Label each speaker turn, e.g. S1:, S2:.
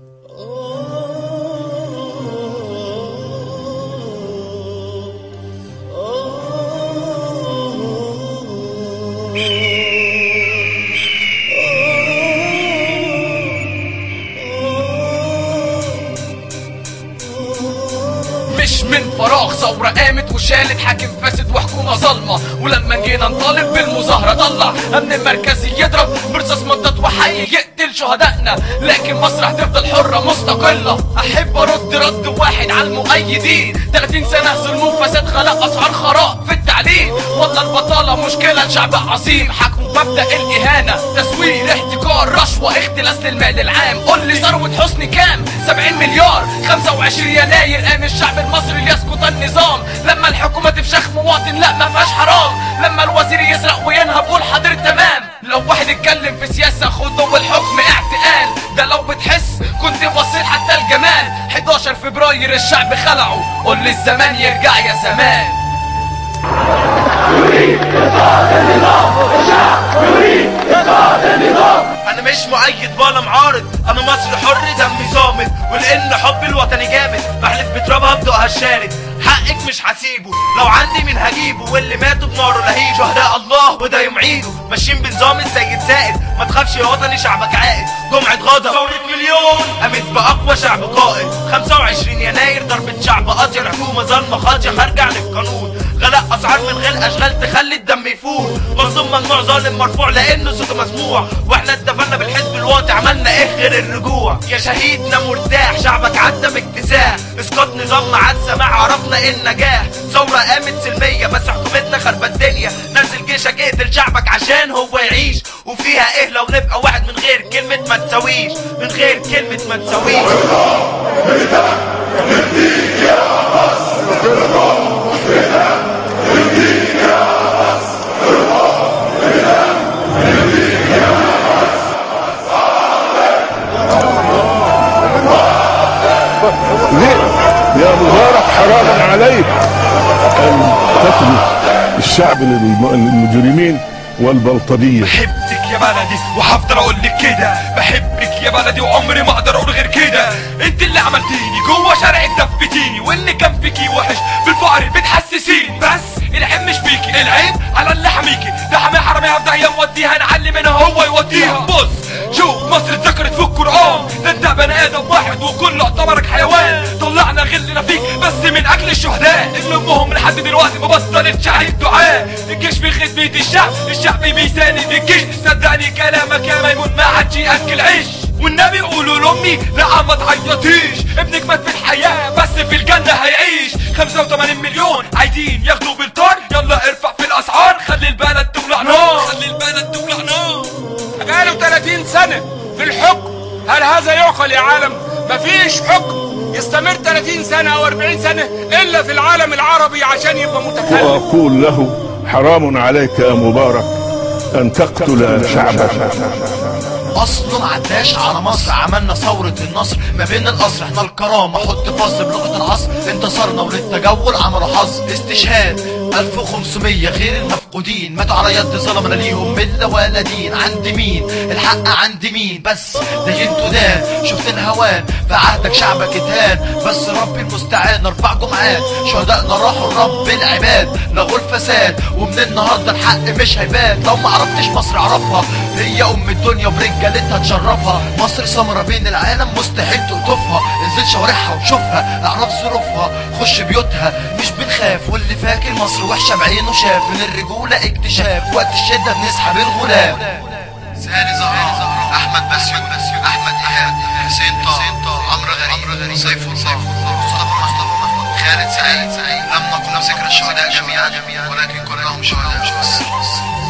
S1: مش من فراغ ثورة قامت وشالت حاكم فاسد وحكومة ظالمة ولما جينا نطالب بالمظاهرة طلع أمن المركزي يضرب برصاص مضاد وحي يقتل شهدائنا لكن مصر هتفضل حرة مستقلة أحب أرد رد واحد على المؤيدين 30 سنة ظلم وفساد خلق أسعار خراء في التعليم والله البطالة مشكلة لشعب عظيم حكم مبدأ الإهانة تسوير احتكار رشوة اختلاس للمال العام قول لي ثروة حسني كام 70 مليار 25 يناير قام الشعب المصري ليسقط النظام لما الحكومة تفشخ مواطن لا ما فيهاش حرام لما الوزير يسرق وينهب قول حاضر تمام لو واحد اتكلم في سياسة خده الحكم اعتقال ده لو بتحس كنت بصيت حتى الجمال 11 فبراير الشعب خلعه قول لي الزمان يرجع يا زمان
S2: انا مش مؤيد ولا معارض انا مصري حر دمي صامد ولان حب الوطني جامد بحلف بترابها بدقها الشارد حقك مش هسيبه لو عندي من هجيبه واللي ماتوا بناره لهيب شهداء الله وده يوم عيده ماشيين بنظام السيد زائد ما تخافش يا وطني شعبك عائد جمعة غضب ثورة مليون قامت بأقوى شعب قائد 25 يناير ضربة شعب قاضية حكومة ظالمة خاضية خارجة عن القانون غلاء اسعار من غير اشغال تخلي الدم يفور مظلوم ممنوع ظالم مرفوع لانه صوته مسموع واحنا اتفقنا بالحزب الواطي عملنا ايه غير الرجوع يا شهيدنا مرتاح شعبك عدى باكتساح اسقاط نظام مع السماع عرفنا ايه النجاح ثوره قامت سلميه بس حكومتنا خربت الدنيا نزل جيشك اقتل شعبك عشان هو يعيش وفيها ايه لو نبقى واحد من غير كلمه ما تساويش من غير كلمه ما تساويش
S3: ليه يا مبارك حرام عليك ان تترك الشعب للم- للمجرمين والبلطجيه
S4: بحبك يا بلدي وهفضل اقول لك كده بحبك يا بلدي وعمري ما اقدر اقول غير كده انت اللي عملتيني جوه شارع دفتيني واللي كان فيكي وحش بالفقر بتحسسيني بس العيب مش فيكي العيب على اللي حميكي ده حمي حراميها في داهيه موديها نعلم منها هو يوديها بص شوف مصر اتذكرت في القران ده انت بني ادم واحد وكله اعتبرك حيوان طلعنا غلنا فيك بس من اجل الشهداء اللي امهم لحد دلوقتي ما بطلتش عليه الدعاء الجيش في خدمه الشعب الشعب بيساند الجيش صدقني كلامك يا ميمون ما عادش ياكل عيش والنبي قولوا لامي لا ما تعيطيش ابنك مات في الحياه بس في الجنه هيعيش 85 مليون عايزين ياخدوا بالطار يلا ارفع في الاسعار خلي البلد تولع نار خلي البلد تولع نار
S5: بقاله 30 سنة في الحكم هل هذا يعقل يا عالم مفيش حكم يستمر 30 سنة أو 40 سنة إلا في العالم العربي عشان يبقى متكلم
S3: واقول له حرام عليك يا مبارك ان تقتل شعبك
S1: اصله ما عداش على مصر عملنا ثورة النصر ما بين القصر احنا الكرامة حط فصل بلغة العصر انتصرنا وللتجول عملوا حظ استشهاد 1500 غير المفقودين ماتوا على يد ظلم لا ليهم ملة ولا دين عند مين الحق عند مين بس ده انتوا ده شفت الهوان في عهدك شعبك اتهان بس ربي المستعان اربع جمعات شهدائنا راحوا لرب العباد لغوا الفساد ومن النهارده الحق مش هيبان لو ما عرفتش مصر اعرفها هي ام الدنيا برجالتها تشرفها مصر سمرة بين العالم مستحيل تقطفها انزل شوارعها وشوفها اعرف ظروفها خش بيوتها مش بنخاف واللي فاكر مصر وحشة بعينه شاف من الرجولة اكتشاف وقت الشدة بنسحب الغلام سالي زهراء احمد بسيون احمد ايهاب حسين طه عمرو غريب سيف الله مصطفى محمود خالد سعيد لم نكن ذكر الشهداء جميعا ولكن كلهم شهداء